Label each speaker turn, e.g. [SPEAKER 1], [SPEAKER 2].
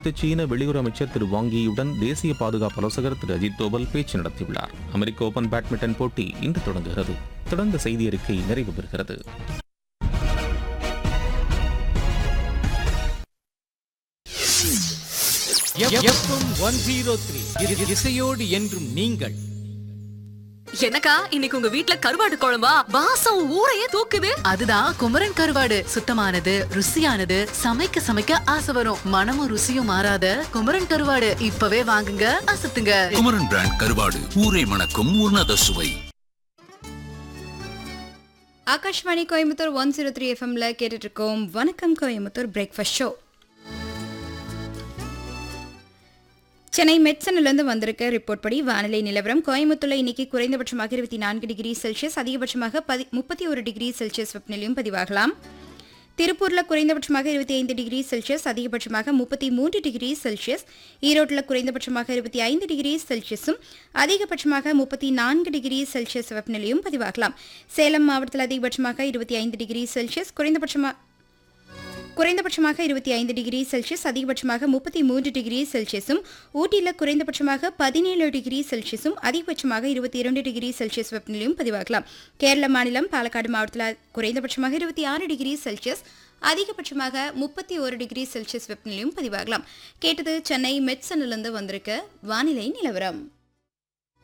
[SPEAKER 1] சீன வெளியுறவு அமைச்சர் திரு வாங் யியுடன் தேசிய பாதுகாப்பு ஆலோசகர் திரு அஜித் தோவல் பேச்சு நடத்தியுள்ளார் அமெரிக்க ஓபன் பேட்மிண்டன் போட்டி இன்று தொடங்குகிறது தொடர்ந்த செய்தி அறிக்கை நிறைவு பெறுகிறது
[SPEAKER 2] எஃப்எம் ஒன் ஜீரோ த்ரீ இசையோடு என்றும் நீங்கள்
[SPEAKER 3] என்னக்கா இன்னைக்கு உங்க வீட்ல கருவாடு குழம்பா வாசம் ஊரையே தூக்குது
[SPEAKER 4] அதுதான் குமரன் கருவாடு சுத்தமானது ருசியானது சமைக்க சமைக்க ஆசை வரும் மனமும் ருசியும் மாறாத குமரன் கருவாடு இப்பவே வாங்குங்க அசத்துங்க
[SPEAKER 5] குமரன் பிராண்ட் கருவாடு ஊரை மணக்கும் உன்னத சுவை
[SPEAKER 6] Akashvani Coimbatore one zero three எஃப்எம்ல கேட்டுட்டு இருக்கோம் வணக்கம் கோயம்புத்தூர் பிரேக்ஃபாஸ்ட் ஷோ சென்னை மெட்சனிலிருந்து வந்திருக்க ரிப்போர்ட் படி வானிலை நிலவரம் கோயம்புத்தூர்ல இன்னைக்கு குறைந்தபட்சமாக இருபத்தி நான்கு டிகிரி செல்சியஸ் அதிகபட்சமாக பதி முப்பத்தி ஒரு டிகிரி செல்சியஸ் வெப்பநிலையும் பதிவாகலாம் திருப்பூர்ல குறைந்தபட்சமாக இருபத்தி ஐந்து டிகிரி செல்சியஸ் அதிகபட்சமாக முப்பத்தி மூன்று டிகிரி செல்சியஸ் ஈரோட்டில் குறைந்தபட்சமாக இருபத்தி ஐந்து டிகிரி செல்சியஸும் அதிகபட்சமாக முப்பத்தி நான்கு டிகிரி செல்சியஸ் வெப்பநிலையும் பதிவாகலாம் சேலம் மாவட்டத்தில் அதிகபட்சமாக இருபத்தி ஐந்து டிகிரி செல்சியஸ் குறைந்தபட்சமாக குறைந்தபட்சமாக இருபத்தி ஐந்து டிகிரி செல்சியஸ் அதிகபட்சமாக முப்பத்தி மூன்று டிகிரி செல்சியஸும் ஊட்டியில் குறைந்தபட்சமாக பதினேழு டிகிரி செல்சியஸும் அதிகபட்சமாக இருபத்தி இரண்டு டிகிரி செல்சியஸ் வெப்பநிலையும் பதிவாகலாம் கேரள மாநிலம் பாலக்காடு மாவட்டத்தில் குறைந்தபட்சமாக இருபத்தி ஆறு டிகிரி செல்சியஸ் அதிகபட்சமாக முப்பத்தி ஒரு டிகிரி செல்சியஸ் வெப்பநிலையும் பதிவாகலாம் கேட்டது சென்னை மெட்சனிலிருந்து வந்திருக்க வானிலை நிலவரம்